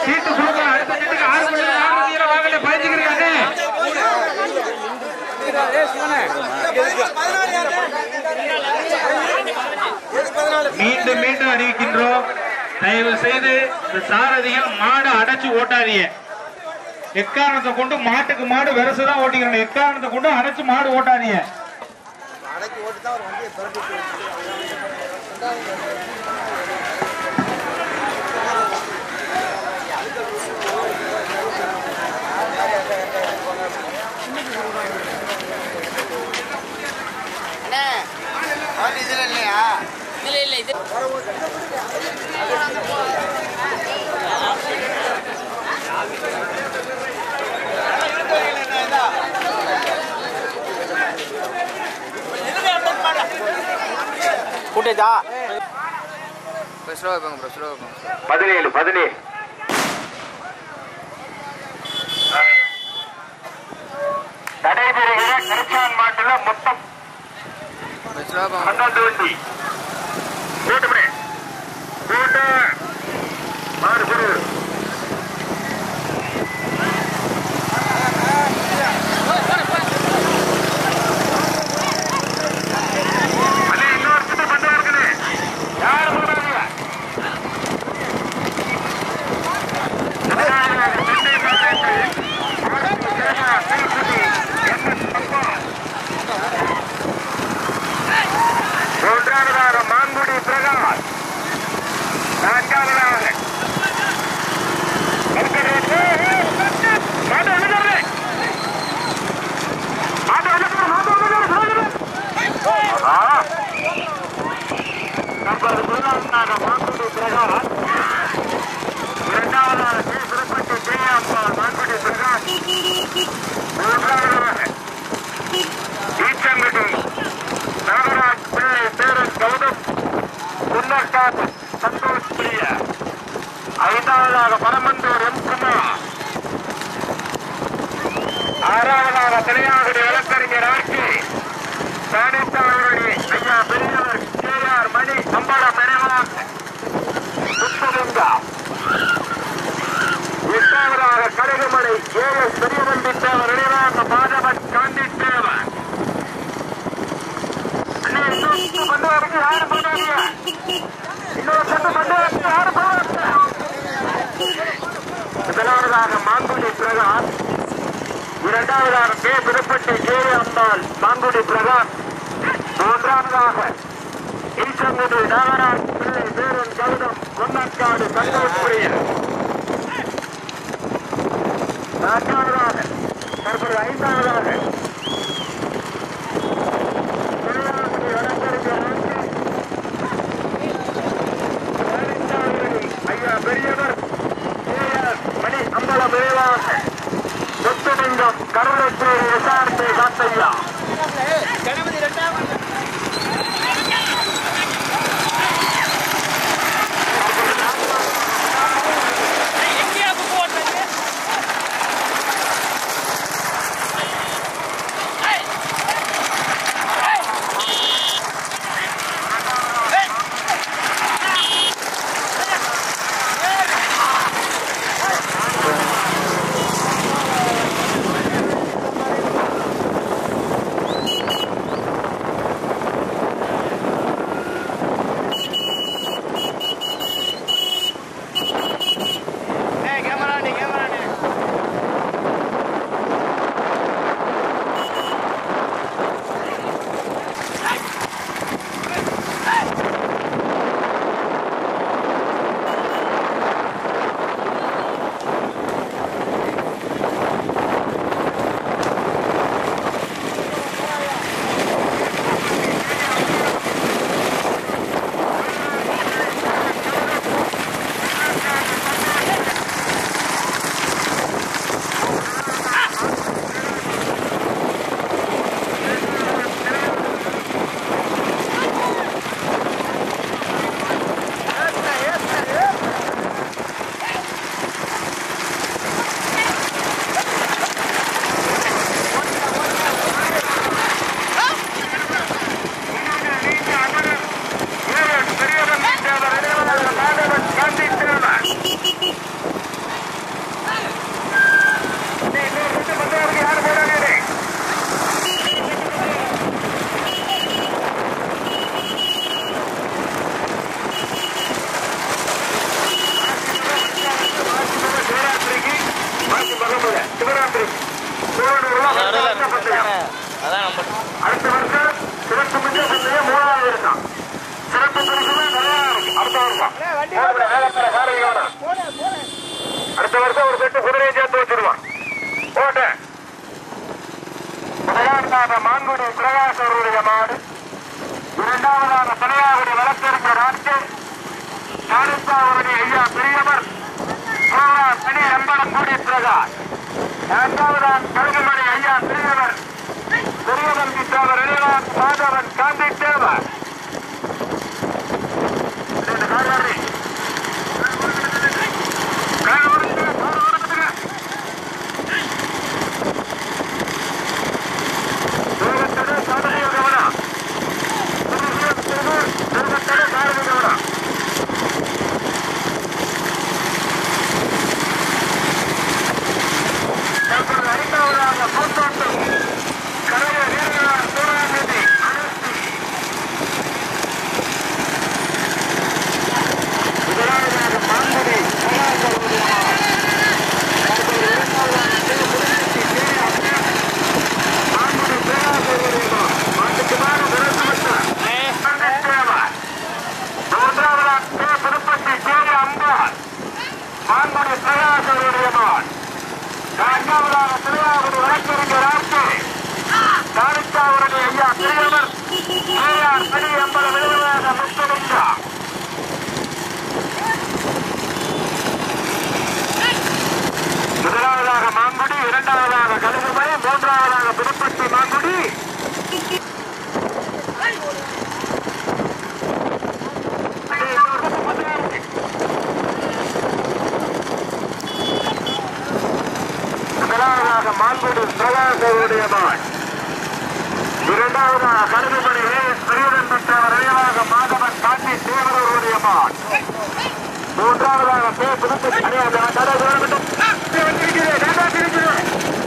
சீட்டு சுருக்கம் அடுத்த சீட்டுக்கு ஆறு மணி நேரம் ஆறு மணி வாங்கல பயந்துக்கிறீங்க மீண்டும் மீண்டும் அறிவிக்கின்றோம் தயவு செய்து இந்த சாரதிகள் மாடு அடைச்சு ஓட்டாதீங்க எக்காரணத்தை கொண்டு மாட்டுக்கு மாடு வெரசுதான் ஓட்டிக்கிறோம் எக்காரணத்தை கொண்டு அடைச்சு மாடு ஓட்டாதீங்க அடக்கி ஓட்டு தான் ஒரு வண்டியை பிறப்பிட்டு அண்ணே வண்டி இதில் இல்லையா இல்ல இல்ல இது கூட்டேஜா ஸ்லோ வைப்பாங்க ப்ரோ ஸ்லோ வைப்பாங்க பதினேழு பதினேழு நடைபெறுகிற கரிச்சான் மாட்டுல மொத்தம் ஸ்லோ வைப்பாங்க பன்னெண்டு வண்டி கூட்டு பண்ணு கூட்டு மாறு குரு அண்ணே, இன்னொரு சுத்து பண்ணா இருக்குண்ணே. யாரும் போடாதீங்க. மூன்றாவதாக மாங்குடி பிரகாஷ் நான்காவதாக மாட்டு விழுகிறது. மாட்டு விழுகிறது, மாட்டு விழுகிறது, விழுகிறது. ஆஹா. தற்போது முதலாவதாக மாங்குடி பிரகாஷ் இரண்டாவதாக ஸ்ரீ திருப்பதி ஜெயப்பா மாங்குடி பிரகாஷ் மூன்றாவதாக ஈச்சங்குடி நாகராஜ் பிள்ளை பேரன் கௌதம் முன்னக்காட் சந்தோஷ் பிரிய ஐந்தாவதாக பரமந்தூர் எம் குமார் ஆறாவதாக தலையாகுடி வழக்கறிஞர் ஆட்சி சாணித்தாவடி ஐயா பெரியவர் கே ஆர் மணி அம்பலம் நினைவாக சுத்தலிங்கா எட்டாவதாக கடுகுமலை ஏ எஸ் பெரியவண்டி தேவர் நினைவாக மாதவன் காந்தி தேவர் அண்ணே, இன்னும் சுத்து பண்ண வரைக்கும் யாரும் போடாதீங்க. இன்னொரு சுத்து பண்ண வரைக்கும் யாரும் போடாதீங்க. முதலாவதாக மாங்குடி பிரகாஷ் இரண்டாவதாக கே திருப்பட்டி கே அம்பாள் மாங்குடி பிரகாஷ் மூன்றாவதாக ஈசங்குடி நாகராஜ் பிள்ளை பேரன் கௌதம் கொன்னக்காடு சந்தோஷ்புரிய நான்காவதாக தற்போது ஐந்தாவதாக திருவாரூர் வழக்கறிஞர் ஆட்சி ஐயா பெரியவர் ஏஆர் மணி அம்பலம் விரைவாக சொத்துலிங்கம் கருணத்தூர் விசாரணை காத்தையா நன்றி அடுத்த பந்தயம் அடுத்த வருஷம் சிறப்பு மிக்க பந்தயம் மூணாவது வருஷம் சிறப்பு பரிசுமே நிறையா இருக்கு அடுத்த வருஷம் போடுங்க, வேகத்துல காரைக்கு வேணாம். அடுத்த வருஷம் ஒரு செட்டு குதிரையை சேர்த்து வச்சிருவான் போட்டேன் முதலாவதாக மாங்குடி பிரகாஷ் அவருடைய மாடு இரண்டாவதாக பனையாகுடி வழக்கறிஞர் ஆட்சி தாலுக்கா அவருடைய ஐயா பெரியவர் சோழர் பிணி அம்பலம் கூடி பிரகாஷ் நான்காவதாக கழுகுமணி ஐயா பெரியவர் பெரியவன் கிட்டவர் இளையவான் மாதவன் காந்தி தேவர் இந்த காலாரி. கால் ஓடுங்க, கால் ஓடுங்க. வேகத்தோட சாதனையை கவனம். வேகத்தோட சாதனையை கவனம். தற்போது ஐந்தாவதாக பூந்தோட்டம் கரைய வீரர்களால் சூறாநிதி முதலாவதாக மாங்குடி தற்போது இரண்டாவதாக திருமுருகத்தி தேனி மாங்குடி பேராசிரியர்களோ மாட்டுக்குமான விரசமற்ற மூன்றாவதாக கே. திருப்பதி தேனி அம்பாள் மாங்குடி பிரகாசருடைய மான் நான்காவதாக திருவாரூர் வழக்கறிஞர் ஆட்சி தாலுக்காவுடைய ஐயா பெரியவர் கேஆர் பெரிய அம்பல விளைவாக முத்தமிட்டா முதலாவதாக மாங்குடி இரண்டாவதாக கழுகுமலை மூன்றாவதாக புதுப்பட்டி மாங்குடி முதலாவதாக மாங்குடி பிரகாசருடைய மகன் இரண்டாவதாக கருதுமணி ஏஎஸ் பெரியவன் பெற்றவர் இளையவாக மாதவன் காட்டி தேவரவருடைய மகன் மூன்றாவதாக பே புதுப்பட்டி அணியாக கடை கவர்மெண்ட் வந்திருக்கிறேன் டேட்டா இருக்கிறேன்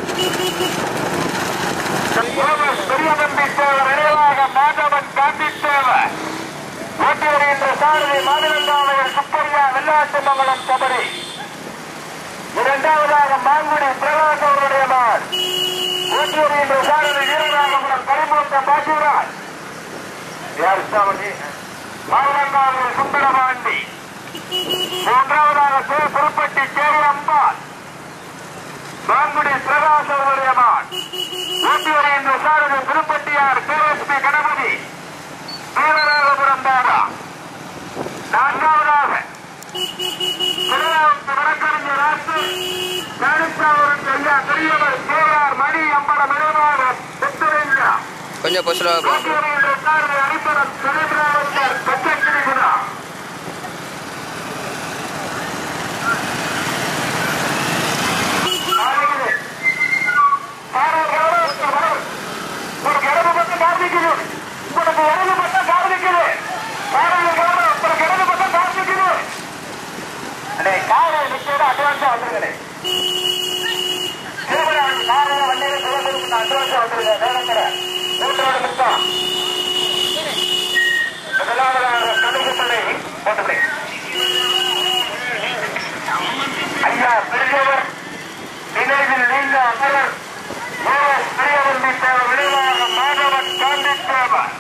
பெரியவன் பெற்றவர் இளையவாக மாதவன் காட்டி தேவர் ஓட்டி வருகின்ற சாரதி மாநிலங்காவையர் சுப்பையா வெள்ளாட்டு மங்கலம் சபரி இரண்டாவதாக மாங்குடி பிரகாஷ் அவருடைய மகன் ஓட்டி வருகின்ற சாரதி வீரராகபுரம் கரிமூர்த்த பாஜிராஜ் யார் சாமி மாநிலங்காவையர் சுந்தரபாண்டி மூன்றாவதாக சே புதுப்பட்டி கேரி அம்பாள் மாங்குடி பிரகாஷ் அவருடைய மகன் ஊட்டி வருகின்ற சாரதி புதுப்பட்டியார் கேஎஸ்பி கணபதி வீரராகபுரம் தாரா நான்காவதாக திருவாரூர் வழக்கறிஞர் ஆட்சி தாலுக்காவுக்கு ஐயா பெரியவர் கேஆர் மணி அம்பலம் இளைவாக பெற்றறிஞா கொஞ்சம் பொசுலாக போகும் ஊட்டி வருகின்ற சாரதி அரிப்பரம் சுரேந்திராவத்தர் பச்சைக்கிரிகுடா ஒரு கிடவு மட்டும் கார்மிக்குது உங்களுக்கு இடது மட்டும் கார்மிக்குது காரணம் கவனம் உங்களுக்கு இடது மட்டும் கார்மிக்குது அடே காரை நிச்சயம் அட்வான்ஸா வந்துருங்களே காரை வண்டியில சொல்லுறதுக்கு நான் அட்வான்ஸா வந்துருங்க வேலைங்கிற மூன்றாவது நிமிஷம் முதலாவதாக கடுகு பிள்ளை போட்டுவிடு ஐயா பெரியவர் நினைவில் நீங்க அமரர் ஏஎஸ் பெரியவர் மிக்க விளைவாக மாதவன் காந்தி தேவர்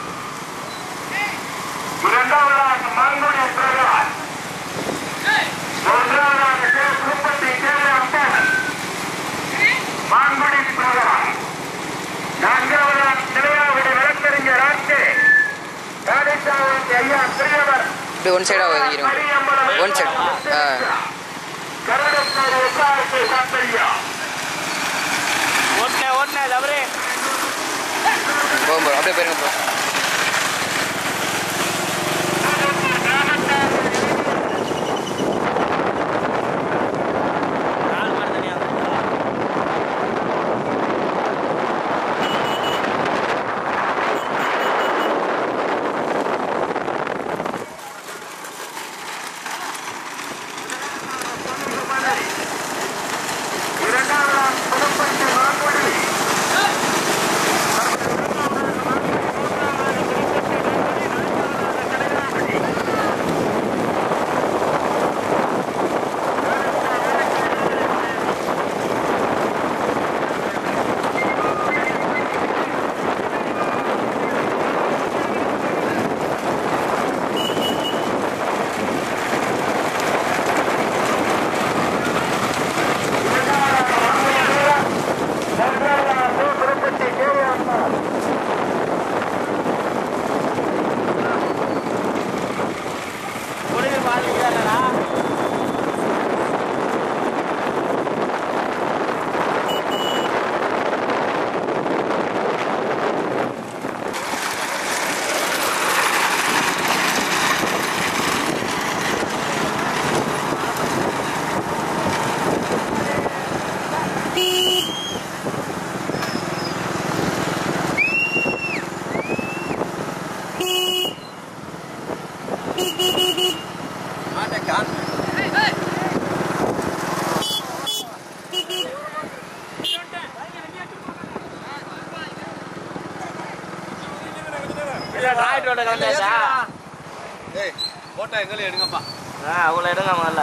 இரண்டாவதாக மாங்குடி பிரகாஷ் மூன்றாவதாக கே திருப்பதி கேரள அம்பன் மாங்குடி பிரகாஷ் நான்காவதாக நிலையாவுடைய வழக்கறிஞர் ஆட்சி காலிசாவுக்கு ஐயா பெரியவர் இப்படி ஒன் சைடாக ஒதுக்கிடுங்க ஒன் சைடு ஆ கருடத்தோடு எஸ்ஆர்கே சாத்தையா போகும் ப்ரோ அப்படியே போயிருங்க ப்ரோ இரண்டாவதாம் புதுப்பட்டி மாங்குடி போட்டோ கிளம்பியாச்சா ஏய் போட்டோ எங்களை எடுங்கப்பா ஆ அவங்கள எடுங்க முதல்ல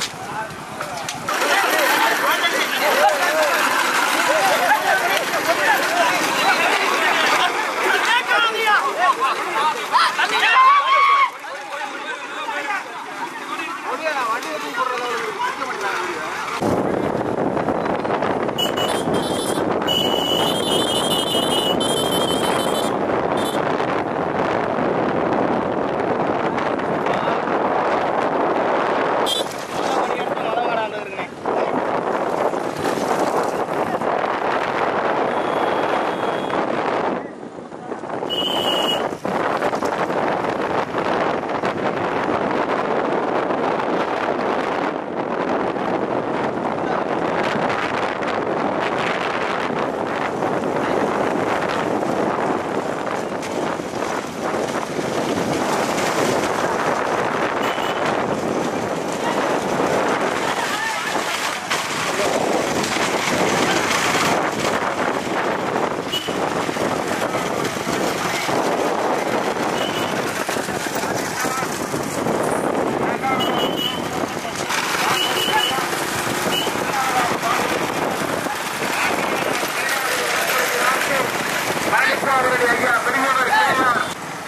அவருடைய ஐயா பெரியவர் பெரியவர்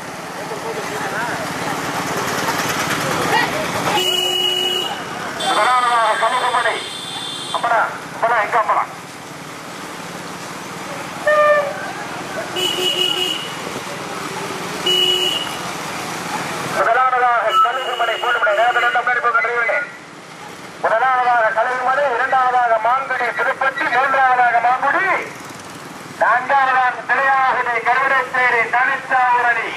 முதலாவதாக கமுகமணி அப்படா அப்படா எங்க அப்படா முதலாவதாக கழுகுமலை போடுமலை நேரத்தில் ரெண்டு முன்னாடி போக டிரைவர்களே முதலாவதாக கழுகுமலை இரண்டாவதாக மாங்கனி திருப்பதி மூன்றாவதாக மாங்குடி நான்காவதாக திரையாகனி கருவடைச்சேரி தனிச்சாவரணி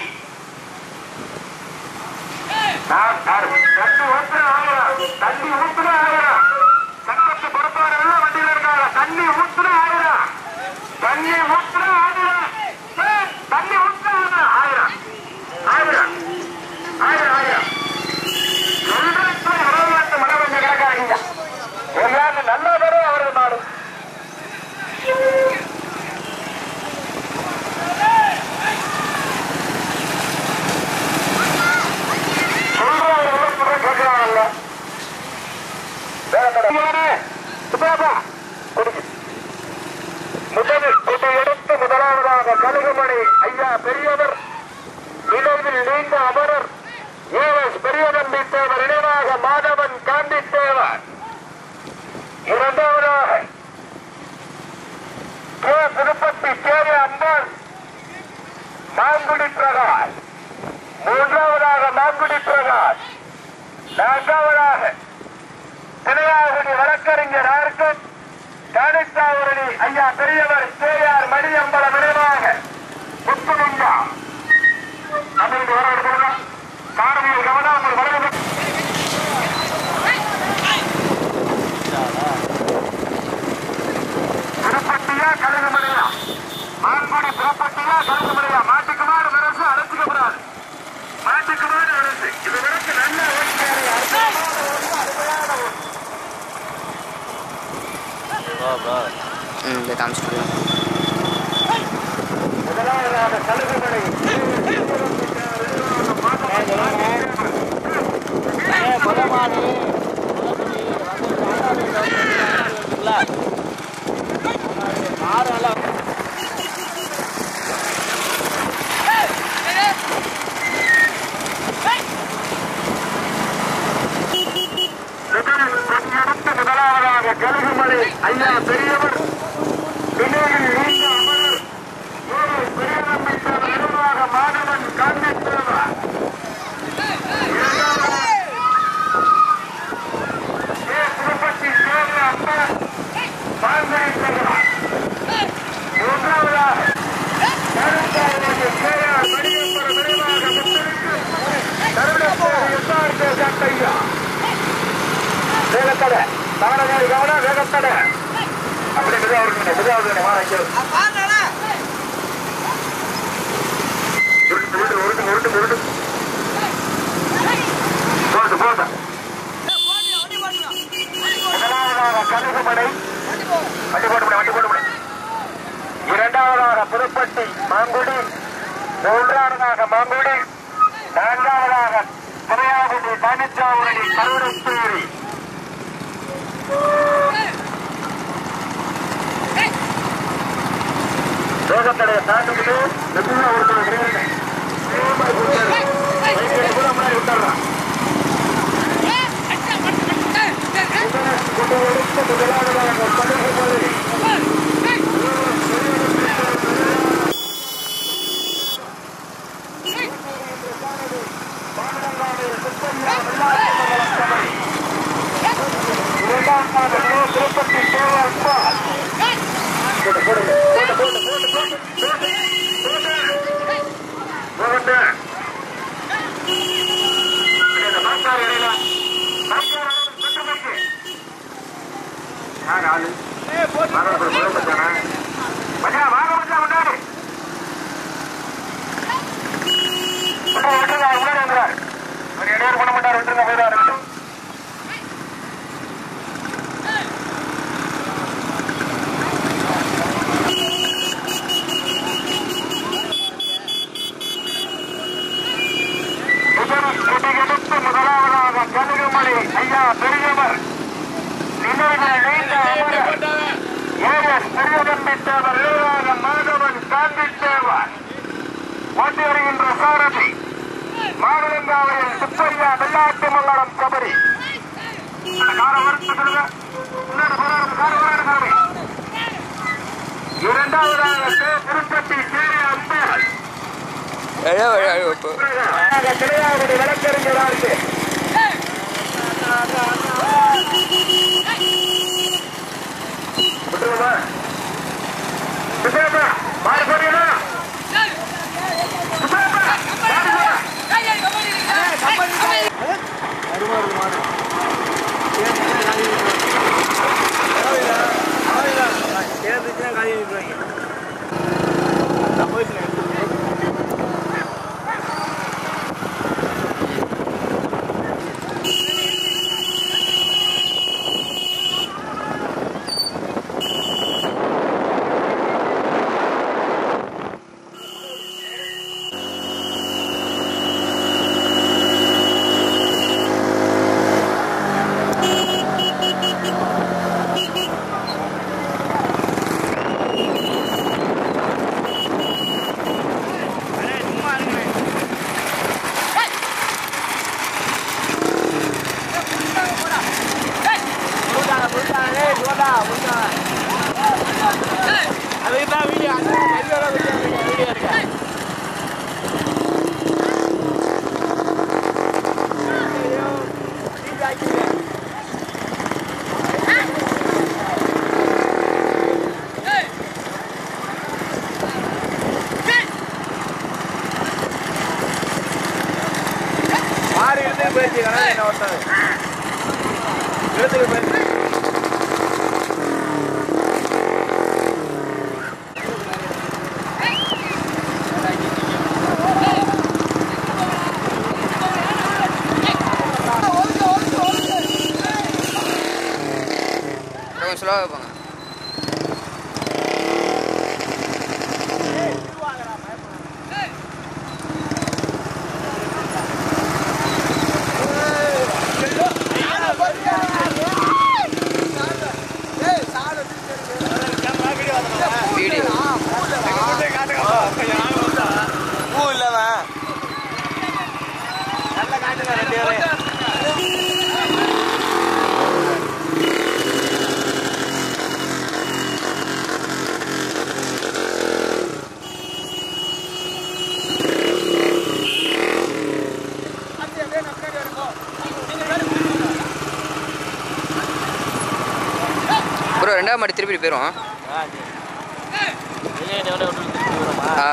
தண்ணி ஊத்துற ஆகிறோம் தண்ணி ஊத்துற ஆகிறோம் சங்கத்து பொறுப்பாளர்கள் வண்டியில் இருக்காங்க தண்ணி ஊத்துற ஆகிறோம் தண்ணி ஊத்துற ஆகிறோம் தண்ணி ஊத்துற ஆகிறோம் ஆயிரம் ஆயிரம் ஆயிரம் சொல்றதுக்கு இருபது மழை கொஞ்சம் கிடக்காதீங்க எல்லாரும் நல்ல பேரும் அவர்கள் நாடு சொல்றவங்க கேட்கிறாங்கல்ல முதலில் இதை எடுத்து முதலாவதாக கழுகுமணி ஐயா பெரியவர் நினைவில் நீண்ட அமரர் ஏஎஸ் பெரியதம்பி தேவர் நினைவாக மாதவன் காந்தி தேவர் இரண்டாவதாக கே திருப்பதி சேவை அம்பாள் மாங்குடி பிரகாஷ் மூன்றாவதாக மாங்குடி பிரகாஷ் நான்காவதாக திரையாகுடி வழக்கறிஞர் ஆர்கட் காணித்தாவரணி ஐயா பெரியவர் கேஆர் மணியம்பலம் நினைவாக முத்துலிங்கா அமைந்து வர இருக்கிறோம் காரணியில் கவனம் வலது திருப்பட்டியா கழுகுமலையா மான்குடி திருப்பட்டியா கழுகுமலையா மாட்டுக்கு மாடு வரசு அழைச்சிக்கப்படாது மாட்டுக்கு மாடு வரசு இது வரைக்கும் நல்ல ஓட்டியாரு ம் இதை காமிச்சிட்டு முதலாவதாக கழுகுமலை முதலில் கொடியெடுத்து முதலாவதாக கழுகுமலை ஐயா பெரியவர் விநாயகர் நீண்ட அமரர் ஏழை பெரியநம்பி தேவர் நிர்வாக மாணவன் காந்தி தேவர் இரண்டாவதாக கே. திருப்பதி சேவை அப்பா பாங்கரை தேவர் மூன்றாவதாக கருத்தாவுடைய கேஆர் மணியப்பர் நினைவாக முத்திருக்கு கருணப்பேர் எஸ்ஆர்கே சட்டையா வேகத்தடை தவறகாரி கவனம் வேகத்தடை அப்படி மெதுவாக இருக்குங்க மெதுவாக இருக்குங்க வா வைக்கிறது உருட்டு உருட்டு உருட்டு உருட்டு உருட்டு போட்டு போட்டு முதலாவதாக கழுகுமடை வண்டி போட்டு வண்டி போட்டு இரண்டாவதாக புதுப்பட்டி மாங்குடி மூன்றாவதாக மாங்குடி நான்காவதாக திரையாகுடி தனிச்சாவுரணி கருடத்தேரி வேகத்தடைய தாண்டுகிட்டு வெற்றியா ஒருத்தர் கிடையாது கூட முன்னாடி விட்டுறான் கொண்டு எடுத்து முதலாவதாக கடுகு இரண்டாம் நாடு திருப்பதி சேவல் பால் போட்டு போடுங்க போட்டு போட்டு போட்டு போட்டு போட்டு போட்டு மாஸ்டார் இடையில மாஸ்டார் சுற்றுமைக்கு யார் ஆளு மாணவர்கள் முதலமைச்சானா மச்சான் வாங்க மச்சான் முன்னாடி முன்னாடி விட்டுருங்க அவர் முன்னாடி வந்துறாரு அவர் இடையூறு பண்ண மாட்டார் விட்டுருங்க போயிடாரு கொடியெடுத்து முதலாவதாக கனகமணி ஐயா பெரியவர் நினைவில் நீண்ட அமரர் ஏஎஸ் பெரியதம்பி தேவர் ஏழாக மாதவன் காந்தி தேவர் ஓட்டி வருகின்ற சாரதி மாநிலங்காவையில் சுப்பையா வெள்ளாட்டு மல்லடம் கபடி அந்த காரை வறுத்து சொல்லுங்க முன்னாடி போறாரு காரை வராரு சாமி இரண்டாவதாக கே. திருப்பதி சேரி அம்பாள் எழ எழ இப்போ கிடையாது வழக்கறிஞராக விட்டுருமா சுப்பையா மாறி போறீங்களா சுப்பையா மாறி போ. மாறி இருந்து போயிடுச்சு என்ன ஒருத்தர் எழுத்துக்கு போயிடுச்சு கொஞ்சம் ஸ்லோவாக போங்க வீடியோ பூ இல்லவ நல்ல காட்டுங்க ரெண்டு பேரும் ப்ரோ ரெண்டாவது மாடி திருப்பி போயிடும் ஆ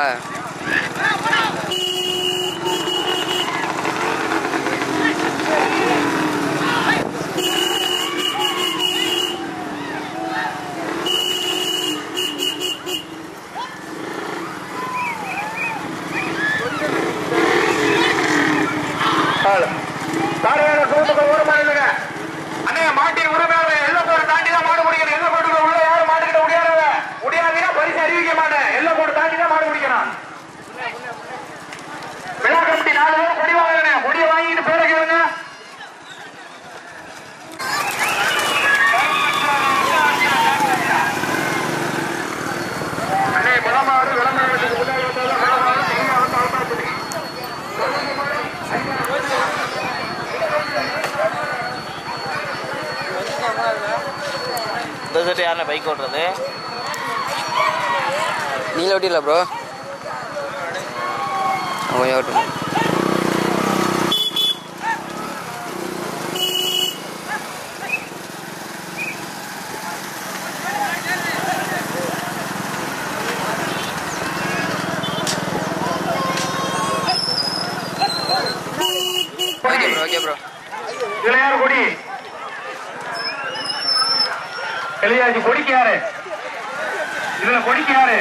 காரையான சூட்டுக்கு ஒரு மாதிரி இல்லைங்க அண்ணே மாட்டின் உரிமையாளர் எல்ல போட்டு தாண்டி தான் மாடு முடிக்கணும் எல்ல போட்டுக்கு உள்ள யாரும் மாட்டுக்கிட்ட முடியாதவ முடியாதீங்கன்னா பரிசு அறிவிக்க மாட்டேன் எல்ல போட்டு தாண்டி தான் மாடு முடிக்கணும் இந்த சைடு யாருன்னா பைக் ஓட்டுறது நீங்களே ஓட்டிடல ப்ரோ கொஞ்சம் ஓட்டும் ஓகே ப்ரோ ஓகே ப்ரோ இளையார் கொடி இளையாஜி கொடிக்கு யாரு இதுல கொடிக்கு யாரு